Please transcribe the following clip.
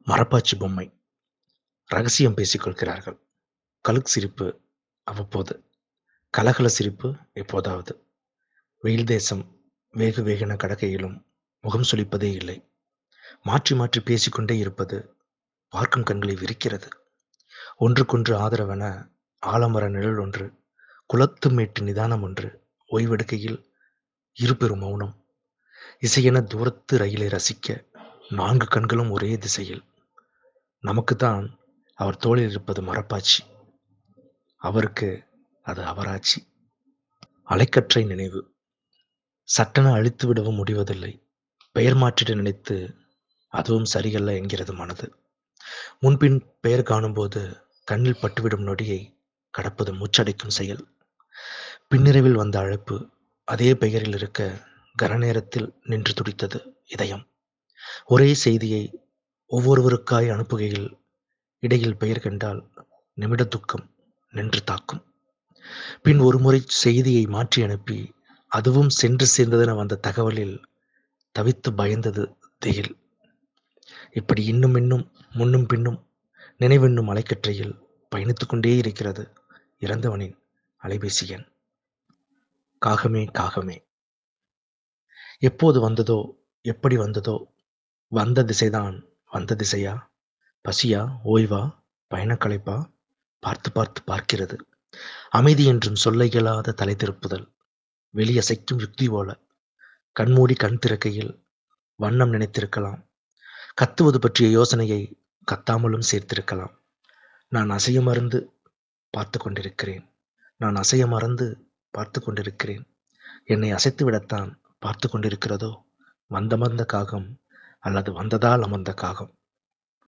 மரப்பாச்சி பொம்மை ரகசியம் பேசிக் கொள்கிறார்கள் கழுக் சிரிப்பு அவ்வப்போது கலகல சிரிப்பு எப்போதாவது வெயில் தேசம் வேகு வேகென கடக்கையிலும் முகம் சுளிப்பதே இல்லை மாற்றி மாற்றி பேசிக்கொண்டே இருப்பது பார்க்கும் கண்களை விரிக்கிறது ஒன்றுக்கொன்று ஆதரவென ஆலமர நிழல் ஒன்று குளத்து மேட்டு நிதானம் ஒன்று ஓய்வெடுக்கையில் இருபெரும் மௌனம் இசையென தூரத்து ரயிலை ரசிக்க நான்கு கண்களும் ஒரே திசையில் நமக்குத்தான் அவர் தோளில் இருப்பது மரப்பாச்சி அவருக்கு அது அவராட்சி அலைக்கற்றை நினைவு சட்டென அழித்து விடவும் முடிவதில்லை பெயர் மாற்றிட நினைத்து அதுவும் சரியல்ல என்கிறது மனது முன்பின் பெயர் காணும்போது கண்ணில் பட்டுவிடும் நொடியை கடப்பது மூச்சடைக்கும் செயல் பின்னிரவில் வந்த அழைப்பு அதே பெயரில் இருக்க கனநேரத்தில் நின்று துடித்தது இதயம் ஒரே செய்தியை ஒவ்வொருவருக்காய் அனுப்புகையில் இடையில் பெயர் கண்டால் நிமிட துக்கம் நின்று தாக்கும் பின் ஒருமுறை செய்தியை மாற்றி அனுப்பி அதுவும் சென்று சேர்ந்ததென வந்த தகவலில் தவித்து பயந்தது திகில் இப்படி இன்னும் இன்னும் முன்னும் பின்னும் நினைவென்னும் அலைக்கற்றையில் பயணித்துக் கொண்டே இருக்கிறது இறந்தவனின் அலைபேசி எண் காகமே காகமே எப்போது வந்ததோ எப்படி வந்ததோ வந்த திசைதான் வந்த திசையா பசியா ஓய்வா பயணக்களைப்பா பார்த்து பார்த்து பார்க்கிறது அமைதி என்றும் சொல்ல இயலாத தலை திருப்புதல் வெளியசைக்கும் யுக்தி போல கண்மூடி கண் திறக்கையில் வண்ணம் நினைத்திருக்கலாம் கத்துவது பற்றிய யோசனையை கத்தாமலும் சேர்த்திருக்கலாம் நான் அசைய மறந்து பார்த்து கொண்டிருக்கிறேன் நான் அசைய மறந்து பார்த்து கொண்டிருக்கிறேன் என்னை அசைத்து விடத்தான் பார்த்து கொண்டிருக்கிறதோ வந்தமர்ந்த காகம் அல்லது வந்ததால் அமர்ந்த காகம்